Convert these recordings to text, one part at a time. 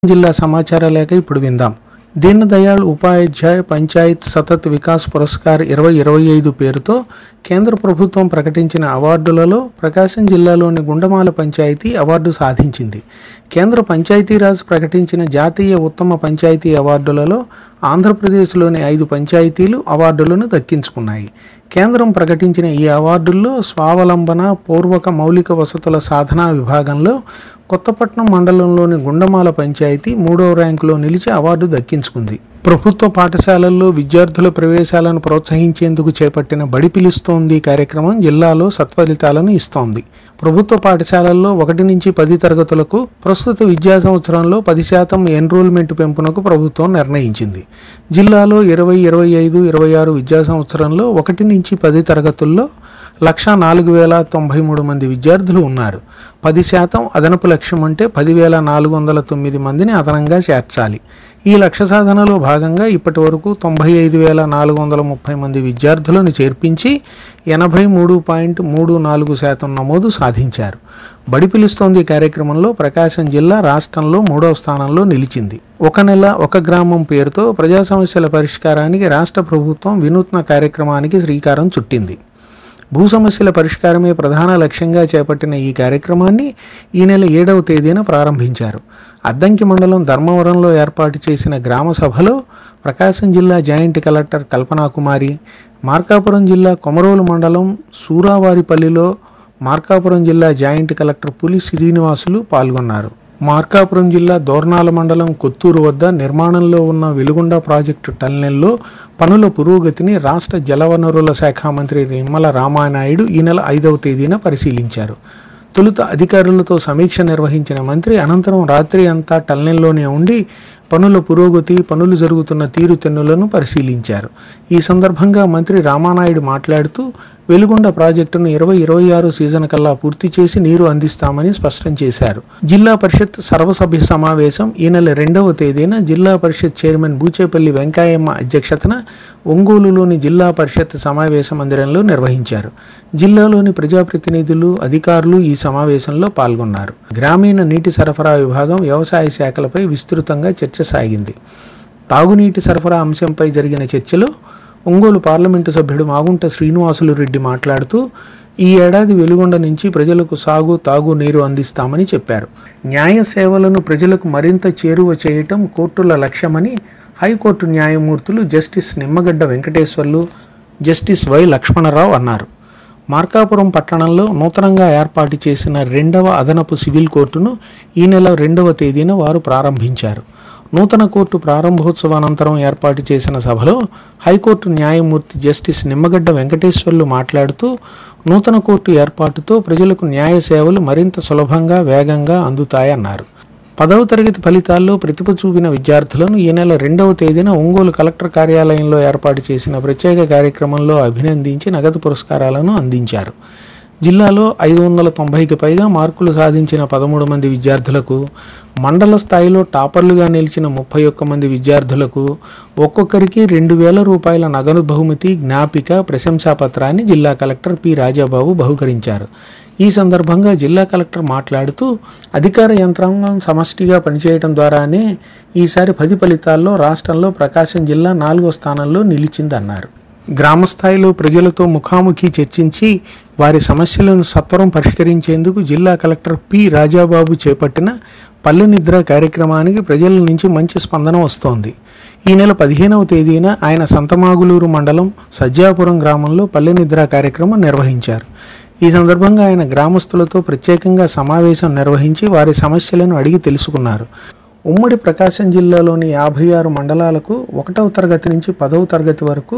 జిల్లా సమాచార లేఖ ఇప్పుడు విందాం దీన్ దయాళ్ ఉపాధ్యాయ పంచాయత్ సతత్ వికాస్ పురస్కార్ ఇరవై ఇరవై ఐదు పేరుతో కేంద్ర ప్రభుత్వం ప్రకటించిన అవార్డులలో ప్రకాశం జిల్లాలోని గుండమాల పంచాయతీ అవార్డు సాధించింది కేంద్ర పంచాయతీరాజ్ ప్రకటించిన జాతీయ ఉత్తమ పంచాయతీ అవార్డులలో ఆంధ్రప్రదేశ్లోని ఐదు పంచాయతీలు అవార్డులను దక్కించుకున్నాయి కేంద్రం ప్రకటించిన ఈ అవార్డుల్లో స్వావలంబన పూర్వక మౌలిక వసతుల సాధనా విభాగంలో కొత్తపట్నం మండలంలోని గుండమాల పంచాయతీ మూడవ ర్యాంకులో నిలిచి అవార్డు దక్కించుకుంది ప్రభుత్వ పాఠశాలల్లో విద్యార్థుల ప్రవేశాలను ప్రోత్సహించేందుకు చేపట్టిన బడి పిలుస్తోంది కార్యక్రమం జిల్లాలో సత్ఫలితాలను ఇస్తోంది ప్రభుత్వ పాఠశాలల్లో ఒకటి నుంచి పది తరగతులకు ప్రస్తుత విద్యా సంవత్సరంలో పది శాతం ఎన్రోల్మెంట్ పెంపునకు ప్రభుత్వం నిర్ణయించింది జిల్లాలో ఇరవై ఇరవై ఐదు ఇరవై ఆరు విద్యా సంవత్సరంలో ఒకటి నుంచి పది తరగతుల్లో లక్ష నాలుగు వేల తొంభై మూడు మంది విద్యార్థులు ఉన్నారు పది శాతం అదనపు లక్ష్యం అంటే పదివేల నాలుగు వందల తొమ్మిది మందిని అదనంగా చేర్చాలి ఈ లక్ష్య సాధనలో భాగంగా ఇప్పటి వరకు తొంభై ఐదు వేల నాలుగు వందల ముప్పై మంది విద్యార్థులను చేర్పించి ఎనభై మూడు పాయింట్ మూడు నాలుగు శాతం నమోదు సాధించారు బడి పిలుస్తోంది కార్యక్రమంలో ప్రకాశం జిల్లా రాష్ట్రంలో మూడవ స్థానంలో నిలిచింది ఒక నెల ఒక గ్రామం పేరుతో ప్రజా సమస్యల పరిష్కారానికి రాష్ట్ర ప్రభుత్వం వినూత్న కార్యక్రమానికి శ్రీకారం చుట్టింది భూ సమస్యల పరిష్కారమే ప్రధాన లక్ష్యంగా చేపట్టిన ఈ కార్యక్రమాన్ని ఈ నెల ఏడవ తేదీన ప్రారంభించారు అద్దంకి మండలం ధర్మవరంలో ఏర్పాటు చేసిన గ్రామ సభలో ప్రకాశం జిల్లా జాయింట్ కలెక్టర్ కల్పనా కుమారి మార్కాపురం జిల్లా కొమరోలు మండలం సూరావారిపల్లిలో మార్కాపురం జిల్లా జాయింట్ కలెక్టర్ పులి శ్రీనివాసులు పాల్గొన్నారు మార్కాపురం జిల్లా దోర్నాల మండలం కొత్తూరు వద్ద నిర్మాణంలో ఉన్న వెలుగొండ ప్రాజెక్టు టన్నెల్లో పనుల పురోగతిని రాష్ట్ర జలవనరుల శాఖ మంత్రి నిమ్మల రామానాయుడు ఈ నెల ఐదవ తేదీన పరిశీలించారు తొలుత అధికారులతో సమీక్ష నిర్వహించిన మంత్రి అనంతరం రాత్రి అంతా టన్నెల్లోనే ఉండి పనుల పురోగతి పనులు జరుగుతున్న తీరుతెన్నులను పరిశీలించారు ఈ సందర్భంగా మంత్రి రామానాయుడు మాట్లాడుతూ వెలుగొండ ప్రాజెక్టును ఇరవై ఇరవై ఆరు సీజన్ కల్లా పూర్తి చేసి నీరు అందిస్తామని స్పష్టం చేశారు జిల్లా పరిషత్ సర్వసభ్య సమావేశం ఈ నెల రెండవ తేదీన జిల్లా పరిషత్ చైర్మన్ బూచేపల్లి వెంకయ్యమ్మ అధ్యక్షతన ఒంగోలులోని జిల్లా పరిషత్ సమావేశ మందిరంలో నిర్వహించారు జిల్లాలోని ప్రజాప్రతినిధులు అధికారులు ఈ సమావేశంలో పాల్గొన్నారు గ్రామీణ నీటి సరఫరా విభాగం వ్యవసాయ శాఖలపై విస్తృతంగా చర్చ సాగింది తాగునీటి సరఫరా అంశంపై జరిగిన చర్చలో ఒంగోలు పార్లమెంటు సభ్యుడు మాగుంట శ్రీనివాసులు రెడ్డి మాట్లాడుతూ ఈ ఏడాది వెలుగొండ నుంచి ప్రజలకు సాగు తాగు నీరు అందిస్తామని చెప్పారు న్యాయ సేవలను ప్రజలకు మరింత చేరువ చేయటం కోర్టుల లక్ష్యమని హైకోర్టు న్యాయమూర్తులు justice Nimmagadda Venkateswarlu justice Y Lakshmanarao అన్నారు మార్కాపురం పట్టణంలో నూతనంగా ఏర్పాటు చేసిన రెండవ అదనపు సివిల్ కోర్టును ఈ నెల రెండవ తేదీన వారు ప్రారంభించారు నూతన కోర్టు ప్రారంభోత్సవానంతరం ఏర్పాటు చేసిన సభలో హైకోర్టు న్యాయమూర్తి జస్టిస్ నిమ్మగడ్డ వెంకటేశ్వర్లు మాట్లాడుతూ నూతన కోర్టు ఏర్పాటుతో ప్రజలకు న్యాయ సేవలు మరింత సులభంగా వేగంగా అందుతాయన్నారు పదవ తరగతి ఫలితాల్లో ప్రతిభ చూపిన విద్యార్థులను ఈ నెల రెండవ తేదీన ఒంగోలు కలెక్టర్ కార్యాలయంలో ఏర్పాటు చేసిన ప్రత్యేక కార్యక్రమంలో అభినందించి నగదు పురస్కారాలను అందించారు జిల్లాలో ఐదు వందల తొంభైకి పైగా మార్కులు సాధించిన పదమూడు మంది విద్యార్థులకు మండల స్థాయిలో టాపర్లుగా నిలిచిన ముప్పై ఒక్క మంది విద్యార్థులకు ఒక్కొక్కరికి రెండు వేల రూపాయల నగదు బహుమతి జ్ఞాపిక ప్రశంసా పత్రాన్ని జిల్లా కలెక్టర్ పి రాజాబాబు బహుకరించారు ఈ సందర్భంగా జిల్లా కలెక్టర్ మాట్లాడుతూ అధికార యంత్రాంగం సమష్టిగా పనిచేయడం ద్వారానే ఈసారి పది ఫలితాల్లో రాష్ట్రంలో ప్రకాశం జిల్లా నాలుగో స్థానంలో నిలిచిందన్నారు గ్రామస్థాయిలో ప్రజలతో ముఖాముఖి చర్చించి వారి సమస్యలను సత్వరం పరిష్కరించేందుకు జిల్లా కలెక్టర్ పి రాజాబాబు చేపట్టిన పల్లె నిద్ర కార్యక్రమానికి ప్రజల నుంచి మంచి స్పందన వస్తోంది ఈ నెల పదిహేనవ తేదీన ఆయన సంతమాగులూరు మండలం సజ్జాపురం గ్రామంలో పల్లె నిద్ర కార్యక్రమం నిర్వహించారు ఈ సందర్భంగా ఆయన గ్రామస్తులతో ప్రత్యేకంగా సమావేశం నిర్వహించి వారి సమస్యలను అడిగి తెలుసుకున్నారు ఉమ్మడి ప్రకాశం జిల్లాలోని యాభై ఆరు మండలాలకు ఒకటవ తరగతి నుంచి పదవ తరగతి వరకు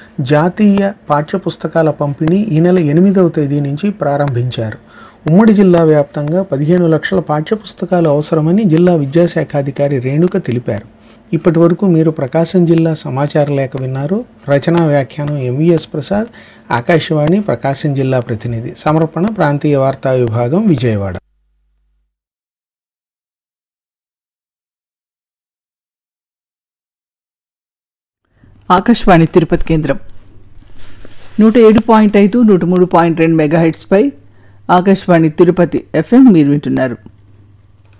జాతీయ పాఠ్యపుస్తకాల పంపిణీ ఈ నెల ఎనిమిదవ తేదీ నుంచి ప్రారంభించారు ఉమ్మడి జిల్లా వ్యాప్తంగా పదిహేను లక్షల పాఠ్యపుస్తకాలు అవసరమని జిల్లా విద్యాశాఖాధికారి రేణుక తెలిపారు ఇప్పటి వరకు మీరు ప్రకాశం జిల్లా సమాచార లేఖ విన్నారు రచనా వ్యాఖ్యానం ఎంవిఎస్ ప్రసాద్ ఆకాశవాణి ప్రకాశం జిల్లా ప్రతినిధి సమర్పణ ప్రాంతీయ వార్తా విభాగం విజయవాడ ఆకాశవాణి తిరుపతి కేంద్రం నూట ఏడు పాయింట్ ఐదు నూట మూడు పాయింట్ రెండు మెగాహెట్స్పై ఆకాశవాణి తిరుపతి ఎఫ్ఎం మీరు వింటున్నారు